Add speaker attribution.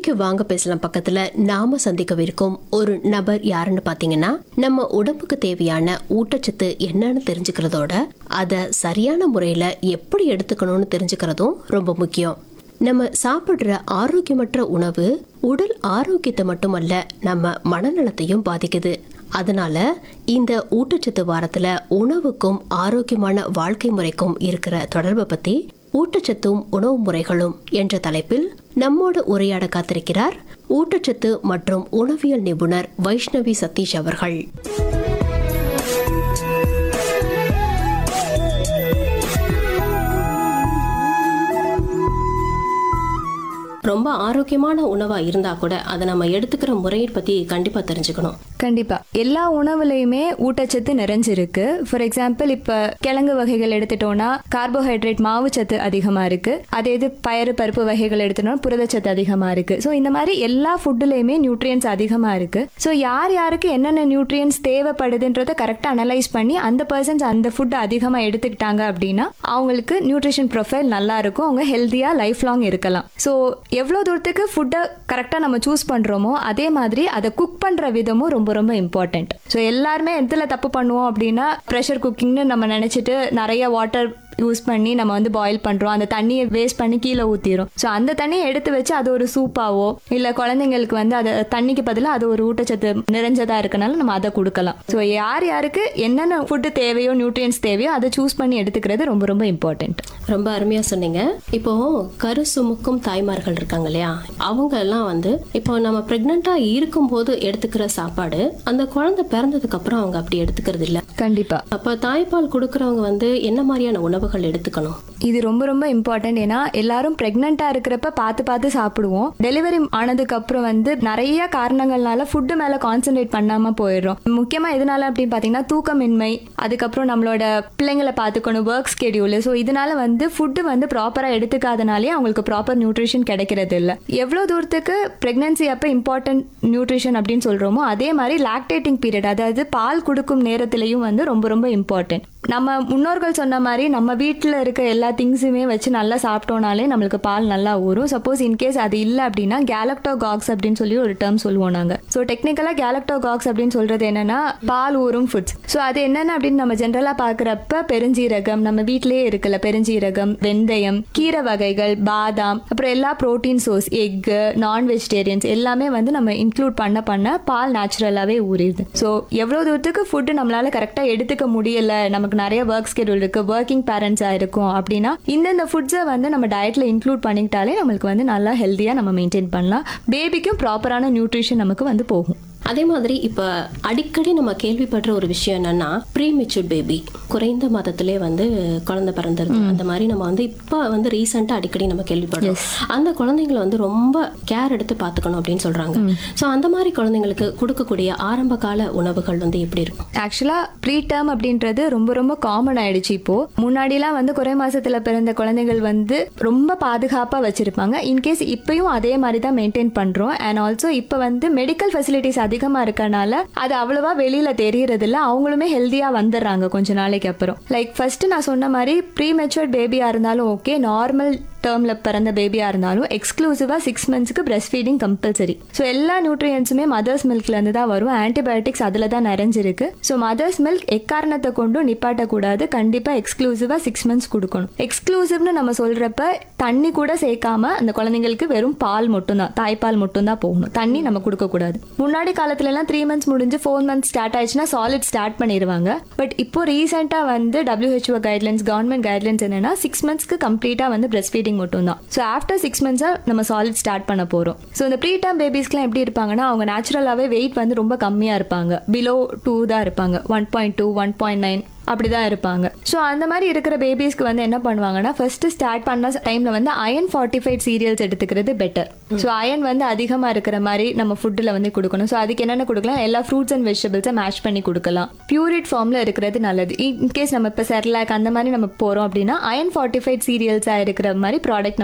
Speaker 1: இன்னைக்கு வாங்க பேசலாம் பக்கத்துல நாம சந்திக்கவிருக்கும் ஒரு நபர் யாருன்னு பாத்தீங்கன்னா நம்ம உடம்புக்கு தேவையான ஊட்டச்சத்து என்னன்னு தெரிஞ்சுக்கிறதோட அதை சரியான முறையில எப்படி எடுத்துக்கணும்னு தெரிஞ்சுக்கிறதும் ரொம்ப முக்கியம் நம்ம சாப்பிடுற ஆரோக்கியமற்ற உணவு உடல் ஆரோக்கியத்தை மட்டுமல்ல நம்ம மனநலத்தையும் பாதிக்குது அதனால இந்த ஊட்டச்சத்து வாரத்துல உணவுக்கும் ஆரோக்கியமான வாழ்க்கை முறைக்கும் இருக்கிற தொடர்பை பத்தி ஊட்டச்சத்தும் உணவு முறைகளும் என்ற தலைப்பில் நம்மோடு உரையாட காத்திருக்கிறார் ஊட்டச்சத்து மற்றும் உணவியல் நிபுணர் வைஷ்ணவி சதீஷ் அவர்கள் ரொம்ப ஆரோக்கியமான உணவா இருந்தா கூட அதை நம்ம எடுத்துக்கிற முறையை பத்தி கண்டிப்பா தெரிஞ்சுக்கணும்
Speaker 2: கண்டிப்பா எல்லா உணவுலையுமே ஊட்டச்சத்து நிறைஞ்சிருக்கு ஃபார் எக்ஸாம்பிள் இப்ப கிழங்கு வகைகள் எடுத்துட்டோம்னா கார்போஹைட்ரேட் மாவுச்சத்து அதிகமா இருக்கு அதே இது பயறு பருப்பு வகைகள் எடுத்துட்டோம்னா புரதச்சத்து அதிகமா இருக்கு ஸோ இந்த மாதிரி எல்லா ஃபுட்டுலையுமே நியூட்ரியன்ஸ் அதிகமா இருக்கு ஸோ யார் யாருக்கு என்னென்ன நியூட்ரியன்ஸ் தேவைப்படுதுன்றதை கரெக்டாக அனலைஸ் பண்ணி அந்த பர்சன்ஸ் அந்த ஃபுட் அதிகமாக எடுத்துக்கிட்டாங்க அப்படின்னா அவங்களுக்கு நியூட்ரிஷன் ப்ரொஃபைல் நல்லா இருக்கும் அவங்க ஹெல்த்தியாக லைஃப் லாங் இருக்கலாம் ஸோ எவ்வளோ தூரத்துக்கு ஃபுட்டை கரெக்டாக நம்ம சூஸ் பண்ணுறோமோ அதே மாதிரி அதை குக் பண்ணுற விதமும் ரொம்ப ரொம்ப இம்பார்ட்டண்ட் ஸோ எல்லாருமே எதில் தப்பு பண்ணுவோம் அப்படின்னா ப்ரெஷர் குக்கிங்னு நம்ம நினச்சிட்டு நிறைய வாட்டர் யூஸ் பண்ணி நம்ம வந்து பாயில் பண்ணுறோம் அந்த தண்ணியை வேஸ்ட் பண்ணி கீழே ஊற்றிடும் ஸோ அந்த தண்ணியை எடுத்து வச்சு அது ஒரு சூப்பாவோ இல்லை குழந்தைங்களுக்கு வந்து அது தண்ணிக்கு பதிலாக அது ஒரு ஊட்டச்சத்து நிறைஞ்சதாக இருக்கனால நம்ம அதை கொடுக்கலாம் ஸோ யார் யாருக்கு என்னென்ன ஃபுட்டு தேவையோ நியூட்ரியன்ஸ் தேவையோ அதை சூஸ் பண்ணி எடுத்துக்கிறது ரொம்ப ரொம்ப இம்பார்ட்டண்ட்
Speaker 1: ரொம்ப அருமையா சொன்னீங்க இப்போ கரு சுமக்கும் தாய்மார்கள் இருக்காங்க இல்லையா அவங்க எல்லாம் வந்து இப்போ நம்ம பிரெக்னெண்டா இருக்கும்போது எடுத்துக்கிற சாப்பாடு அந்த குழந்தை பிறந்ததுக்கு அப்புறம் அவங்க அப்படி எடுத்துக்கிறது இல்ல
Speaker 2: கண்டிப்பாக
Speaker 1: அப்ப தாய்ப்பால் கொடுக்கறவங்க வந்து என்ன மாதிரியான உணவுகள் எடுத்துக்கணும்
Speaker 2: இது ரொம்ப ரொம்ப இம்பார்ட்டன்ட் ஏன்னா எல்லாரும் பிரெக்னெண்டா இருக்கிறப்ப பார்த்து பார்த்து சாப்பிடுவோம் டெலிவரி ஆனதுக்கு அப்புறம் வந்து நிறைய காரணங்கள்னால ஃபுட்டு மேல கான்சென்ட்ரேட் பண்ணாம போயிடுறோம் முக்கியமா எதனால அப்படின்னு பாத்தீங்கன்னா தூக்கமின்மை அதுக்கப்புறம் நம்மளோட பிள்ளைங்களை பார்த்துக்கணும் ஒர்க் ஸ்கெடியூல் ஸோ இதனால வந்து ஃபுட்டு வந்து ப்ராப்பரா எடுத்துக்காதனாலே அவங்களுக்கு ப்ராப்பர் நியூட்ரிஷன் கிடைக்கிறது இல்லை எவ்வளோ தூரத்துக்கு பிரெக்னன்சி அப்போ இம்பார்ட்டன்ட் நியூட்ரிஷன் அப்படின்னு சொல்றோமோ அதே மாதிரி லாக்டேட்டிங் பீரியட் அதாவது பால் கொடுக்கும் நேரத்திலையும் வந்து ரொம்ப ரொம்ப இம்பார்ட்டன்ட் நம்ம முன்னோர்கள் சொன்ன மாதிரி நம்ம வீட்டில் இருக்க எல்லா திங்ஸுமே வச்சு நல்லா சாப்பிட்டோனாலே நம்மளுக்கு பால் நல்லா ஊறும் சப்போஸ் இன்கேஸ் அது இல்லை அப்படின்னா கேலக்டோகாக்ஸ் அப்படின்னு சொல்லி ஒரு டேர்ம் சொல்லுவோம் நாங்கள் ஸோ டெக்னிக்கலாக கேலக்டோகாக்ஸ் அப்படின்னு சொல்றது என்னன்னா பால் ஊறும் ஃபுட்ஸ் ஸோ அது என்னென்ன அப்படின்னு நம்ம ஜென்ரலாக பார்க்குறப்ப பெருஞ்சீரகம் நம்ம வீட்டிலேயே இருக்குல்ல பெருஞ்சீரகம் வெந்தயம் கீரை வகைகள் பாதாம் அப்புறம் எல்லா ப்ரோட்டீன் சோர்ஸ் எக்கு நான் வெஜிடேரியன்ஸ் எல்லாமே வந்து நம்ம இன்க்ளூட் பண்ண பண்ண பால் நேச்சுரலாகவே ஊறிடுது ஸோ எவ்வளோ தூரத்துக்கு ஃபுட்டு நம்மளால கரெக்டாக எடுத்துக்க முடியல நமக்கு நிறைய ஒர்க் ஸ்கெடியூல் இருக்கு ஒர்க்கிங் பேரண்ட்ஸாக இருக்கும் அப்படின்னா இந்தந்த ஃபுட்ஸை வந்து நம்ம டயட்ல இன்க்ளூட் பண்ணிக்கிட்டாலே நம்மளுக்கு வந்து நல்லா ஹெல்த்தியாக நம்ம மெயின்டைன் பண்ணலாம் பேபிக்கும் ப்ராப்பரான நியூட்ரிஷன் நமக்கு வந்து போகும்
Speaker 1: அதே மாதிரி இப்ப அடிக்கடி நம்ம கேள்விப்படுற ஒரு விஷயம் என்னன்னா ப்ரீ மெச்சூர்ட் பேபி குறைந்த மாதத்திலே வந்து குழந்தை பிறந்துருது அந்த மாதிரி நம்ம வந்து இப்ப வந்து ரீசெண்டா அடிக்கடி நம்ம கேள்விப்படுறோம் அந்த குழந்தைங்களை வந்து ரொம்ப கேர் எடுத்து பாத்துக்கணும் அப்படின்னு சொல்றாங்க சோ அந்த மாதிரி குழந்தைங்களுக்கு கொடுக்கக்கூடிய ஆரம்ப கால உணவுகள் வந்து எப்படி இருக்கும்
Speaker 2: ஆக்சுவலாக ப்ரீ டேர்ம் அப்படின்றது ரொம்ப ரொம்ப காமன் ஆயிடுச்சு இப்போ முன்னாடிலாம் வந்து குறை மாசத்துல பிறந்த குழந்தைகள் வந்து ரொம்ப பாதுகாப்பாக வச்சிருப்பாங்க இன்கேஸ் இப்பயும் அதே மாதிரி தான் மெயின்டைன் பண்றோம் அண்ட் ஆல்சோ இப்போ வந்து மெடிக்கல் ஃபெசிலிட்டிஸ் அதிகமா இருக்கனால அது அவ்வளவா வெளியில தெரியறது இல்ல அவங்களுமே ஹெல்த்தியா வந்துடுறாங்க கொஞ்ச நாளைக்கு அப்புறம் லைக் ஃபர்ஸ்ட் நான் சொன்ன மாதிரி ப்ரீ மெச்சூர்ட் பேபியா இருந்தாலும் ஓகே நார்மல் டேர்மில் பிறந்த பேபியாக இருந்தாலும் எக்ஸ்க்ளூசிவாக சிக்ஸ் மந்த்ஸ்க்கு பிரஸ்ட் ஃபீடிங் கம்பல்சரி ஸோ எல்லா நியூட்ரியன்ஸுமே மதர்ஸ் மில்க்லேருந்து தான் வரும் ஆன்டிபயோட்டிக்ஸ் அதில் தான் நிறைஞ்சிருக்கு ஸோ மதர்ஸ் மில்க் எக்காரணத்தை கொண்டும் நிப்பாட்டக்கூடாது கண்டிப்பாக எக்ஸ்க்ளூசிவாக சிக்ஸ் மந்த்ஸ் கொடுக்கணும் எக்ஸ்க்ளூசிவ்னு நம்ம சொல்கிறப்ப தண்ணி கூட சேர்க்காம அந்த குழந்தைங்களுக்கு வெறும் பால் மட்டும்தான் தாய்ப்பால் மட்டும்தான் போகணும் தண்ணி நம்ம கொடுக்கக்கூடாது முன்னாடி காலத்துல எல்லாம் த்ரீ மந்த்ஸ் முடிஞ்சு ஃபோர் மந்த்ஸ் ஸ்டார்ட் ஆயிடுச்சுன்னா சாலிட் ஸ்டார்ட் பண்ணிடுவாங்க பட் இப்போ ரீசெண்டாக வந்து டபிள்யூஹெச்ஓ கைட்லைன்ஸ் கவர்மெண்ட் கைட்லைன்ஸ் என்னன்னா சிக்ஸ் மந்த்ஸ்க்கு கம்ப்ளீட்டாக வந்து பிரஸ்ட் ஃபீடிங் மட்டும் தான் ஸோ ஆஃப்டர் சிக்ஸ் மந்த்ஸாக நம்ம சாலிட் ஸ்டார்ட் பண்ண போகிறோம் ஸோ இந்த ப்ரீ டேர்ம் பேபிஸ்க்குலாம் எப்படி இருப்பாங்கன்னா அவங்க நேச்சுரலாகவே வெயிட் வந்து ரொம்ப கம்மியாக இருப்பாங்க பிலோ டூ தான் இருப்பாங்க one point two one point nine அப்படிதான் இருப்பாங்க ஸோ அந்த மாதிரி இருக்கிற பேபிஸ்க்கு வந்து என்ன பண்ணுவாங்கன்னா ஃபர்ஸ்ட் ஸ்டார்ட் பண்ண டைம்ல வந்து அயன் ஃபார்ட்டிஃபைட் சீரியல்ஸ் எடுத்துக்கிறது பெட்டர் ஸோ அயன் வந்து அதிகமாக இருக்கிற மாதிரி நம்ம ஃபுட்டில் வந்து கொடுக்கணும் ஸோ அதுக்கு என்னென்ன கொடுக்கலாம் எல்லா ஃப்ரூட்ஸ் அண்ட் வெஜிடபிள்ஸை மேஷ் பண்ணி கொடுக்கலாம் பியூரிட் ஃபார்மில் இருக்கிறது நல்லது இன்கேஸ் நம்ம இப்போ செர்லாக் அந்த மாதிரி நம்ம போகிறோம் அப்படின்னா அயன் ஃபார்ட்டிஃபைட் சீரியல்ஸாக இருக்கிற மாதிரி ப்ராடக்ட்